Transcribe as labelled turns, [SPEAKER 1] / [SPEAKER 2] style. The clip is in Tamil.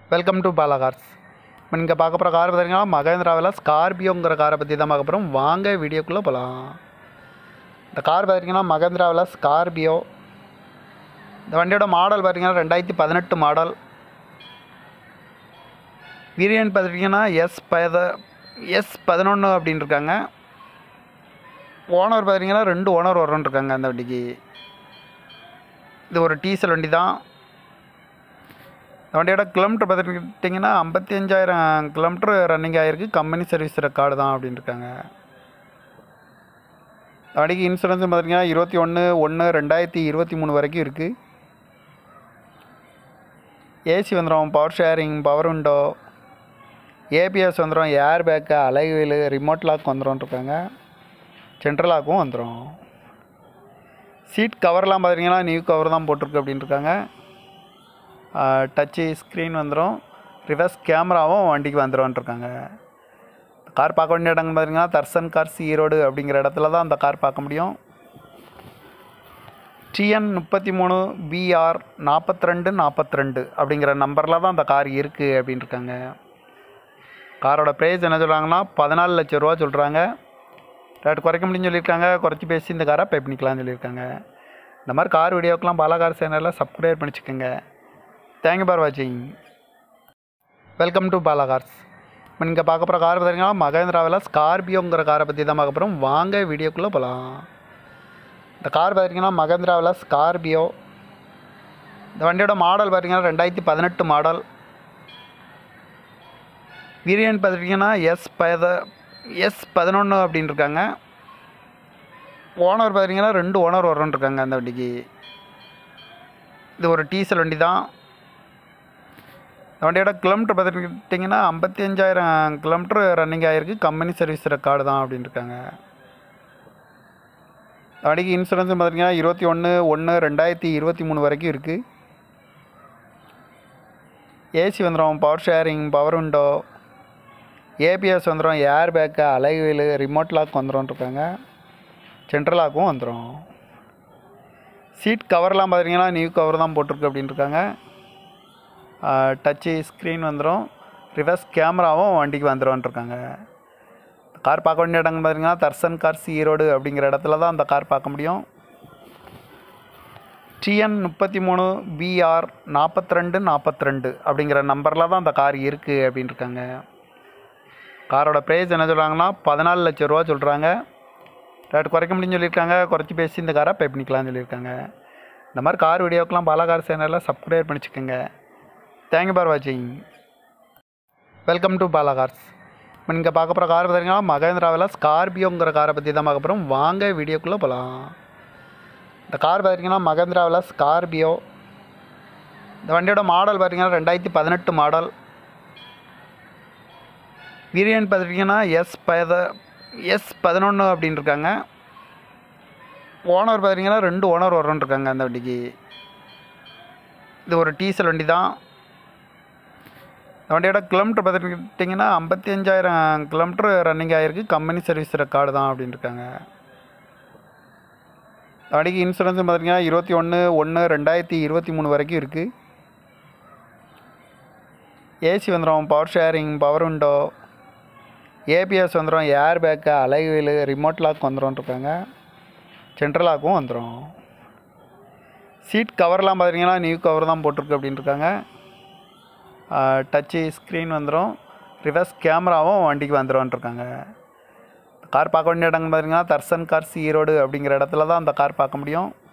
[SPEAKER 1] வெல்கம் டு பாலா கார்ஸ் இப்போ நீங்கள் பார்க்க போகிற கார் பார்த்தீங்கன்னா மகேந்திராவில் ஸ்கார்பியோங்கிற காரை பற்றி தான் பார்க்க போகிறோம் வாங்க வீடியோக்குள்ளே போகலாம் இந்த கார் பார்த்தீங்கன்னா மகேந்திராவில் ஸ்கார்பியோ இந்த வண்டியோட மாடல் பார்த்தீங்கன்னா ரெண்டாயிரத்தி பதினெட்டு மாடல் வேரியன்ட் பார்த்துட்டிங்கன்னா எஸ் பத எஸ் பதினொன்று அப்படின்னு இருக்காங்க ஓனர் பார்த்தீங்கன்னா ரெண்டு ஓனர் வரோன்னு இருக்காங்க அந்த வண்டிக்கு இது ஒரு டீசல் வண்டி தான் இந்த வண்டியோட கிலோமீட்டர் பார்த்துக்கிட்டிங்கன்னா ஐம்பத்தி அஞ்சாயிரம் கிலோமீட்டர் ரன்னிங் ஆகிருக்கு கம்பெனி சர்வீஸ் ரெக்கார்டு தான் அப்படின்னு இருக்காங்க இந்த வண்டிக்கு இன்சூரன்ஸ் பார்த்தீங்கன்னா இருபத்தி ஒன்று ஒன்று ரெண்டாயிரத்தி இருபத்தி மூணு வரைக்கும் இருக்குது ஏசி வந்துடும் power steering power window ABS வந்துடும் air bag alloy wheel remote lock வந்துடும் இருக்காங்க சென்ட்ரல் லாக்கும் வந்துடும் சீட் கவர்லாம் பார்த்தீங்கன்னா நியூ கவர் தான் போட்டிருக்கு அப்படின்னு இருக்காங்க டச்சு ஸ்க்ரீன் வந்துடும் ரிவர்ஸ் கேமராவும் வண்டிக்கு வந்துடும் இருக்காங்க கார் பார்க்க வேண்டிய இடங்கள் பார்த்தீங்கன்னா தர்சன் கார்ஸ் ஈரோடு அப்படிங்கிற இடத்துல தான் அந்த கார் பார்க்க முடியும் டிஎன் முப்பத்தி மூணு பிஆர் நாற்பத்தி ரெண்டு நாற்பத்தி ரெண்டு அப்படிங்கிற நம்பரில் தான் அந்த கார் இருக்குது அப்படின்னு இருக்காங்க காரோட ப்ரைஸ் என்ன சொல்கிறாங்கன்னா பதினாலு லட்ச ரூபா சொல்கிறாங்க ரேட் குறைக்க முடியும்னு சொல்லியிருக்காங்க குறைச்சி பேசி இந்த காரை பே பண்ணிக்கலாம்னு சொல்லியிருக்காங்க இந்த மாதிரி கார் வீடியோக்கெலாம் பாலா கார் சேனலில் சப்ஸ்கிரைப் பண்ணிச்சுக்கோங்க தேங்க்யூ ஃபார் வாட்சிங் வெல்கம் டு பாலா கார்ஸ் இப்போ நீங்கள் பார்க்க போகிற கார் பார்த்தீங்கன்னா மகேந்திராவில் ஸ்கார்பியோங்கிற காரை பற்றி தான் பார்க்க போகிறோம் வாங்க வீடியோக்குள்ளே போகலாம் இந்த கார் பார்த்தீங்கன்னா மகேந்திராவில் ஸ்கார்பியோ இந்த வண்டியோட மாடல் பார்த்தீங்கன்னா ரெண்டாயிரத்தி பதினெட்டு மாடல் வேரியன்ட் பார்த்துட்டிங்கன்னா எஸ் பத எஸ் பதினொன்று அப்படின்னு இருக்காங்க ஓனர் பார்த்தீங்கன்னா ரெண்டு ஓனர் வரோன்னு இருக்காங்க அந்த வண்டிக்கு இது ஒரு டீசல் வண்டி தான் இந்த வண்டியோட கிலோமீட்டர் பார்த்துக்கிட்டிங்கன்னா ஐம்பத்தி அஞ்சாயிரம் கிலோமீட்டர் ரன்னிங் ஆகிருக்கு கம்பெனி சர்வீஸ் ரெக்கார்டு தான் அப்படின்னு இருக்காங்க இந்த வண்டிக்கு இன்சூரன்ஸ் பார்த்தீங்கன்னா இருபத்தி ஒன்று ஒன்று ரெண்டாயிரத்தி இருபத்தி மூணு வரைக்கும் இருக்குது ஏசி வந்துடும் power steering power window ABS வந்துடும் air bag alloy wheel remote lock வந்துடும் இருக்காங்க சென்ட்ரல் லாக்கும் வந்துடும் சீட் கவர்லாம் பார்த்தீங்கன்னா நியூ கவர் தான் போட்டிருக்கு அப்படின்னு இருக்காங்க டச்சு ஸ்க்ரீன் வந்துடும் ரிவர்ஸ் கேமராவும் வண்டிக்கு வந்துடும் இருக்காங்க கார் பார்க்க வேண்டிய இடங்கள் பார்த்தீங்கன்னா தர்சன் கார்ஸ் ஈரோடு அப்படிங்கிற இடத்துல தான் அந்த கார் பார்க்க முடியும் டிஎன் முப்பத்தி மூணு பிஆர் நாற்பத்தி ரெண்டு நாற்பத்தி ரெண்டு அப்படிங்கிற நம்பரில் தான் அந்த கார் இருக்குது அப்படின்னு இருக்காங்க காரோட ப்ரைஸ் என்ன சொல்கிறாங்கன்னா பதினாலு லட்ச ரூபா சொல்கிறாங்க ரேட் குறைக்க முடியும்னு சொல்லியிருக்காங்க குறைச்சி பேசி இந்த காரை பே பண்ணிக்கலாம்னு சொல்லியிருக்காங்க இந்த மாதிரி கார் வீடியோக்கெலாம் பாலா கார் சேனலில் சப்ஸ்கிரைப் பண்ணிச்சுக்கோங்க தேங்க்யூ ஃபார் வாட்சிங் வெல்கம் டு பாலா கார்ஸ் இப்போ நீங்கள் பார்க்க போகிற கார் பார்த்தீங்கன்னா மகேந்திராவில் ஸ்கார்பியோங்கிற காரை பற்றி தான் பார்க்க போகிறோம் வாங்க வீடியோக்குள்ளே போகலாம் இந்த கார் பார்த்தீங்கன்னா மகேந்திராவில் ஸ்கார்பியோ இந்த வண்டியோட மாடல் பார்த்தீங்கன்னா ரெண்டாயிரத்தி பதினெட்டு மாடல் வேரியன்ட் பார்த்துட்டிங்கன்னா எஸ் பத எஸ் பதினொன்று அப்படின்னு இருக்காங்க ஓனர் பார்த்தீங்கன்னா ரெண்டு ஓனர் வரோன்னு இருக்காங்க அந்த வண்டிக்கு இது ஒரு டீசல் வண்டி தான் இந்த வண்டியோட கிலோமீட்டர் பார்த்துக்கிட்டிங்கன்னா ஐம்பத்தி அஞ்சாயிரம் கிலோமீட்டர் ரன்னிங் ஆகிருக்கு கம்பெனி சர்வீஸ் ரெக்கார்டு தான் அப்படின்னு இருக்காங்க இந்த வண்டிக்கு இன்சூரன்ஸ் பார்த்தீங்கன்னா இருபத்தி ஒன்று ஒன்று ரெண்டாயிரத்தி இருபத்தி மூணு வரைக்கும் இருக்குது ஏசி வந்துடும் power steering power window ABS வந்துடும் air bag alloy wheel remote lock வந்துடும் இருக்காங்க சென்ட்ரல் லாக்கும் வந்துடும் சீட் கவர்லாம் பார்த்தீங்கன்னா நியூ கவர் தான் போட்டிருக்கு அப்படின்னு இருக்காங்க டச்சு ஸ்க்ரீன் வந்துடும் ரிவர்ஸ் கேமராவும் வண்டிக்கு வந்துடும் இருக்காங்க கார் பார்க்க வேண்டிய இடங்கள் பார்த்தீங்கன்னா தர்சன் கார்ஸ் ஈரோடு அப்படிங்கிற இடத்துல தான் அந்த கார் பார்க்க முடியும்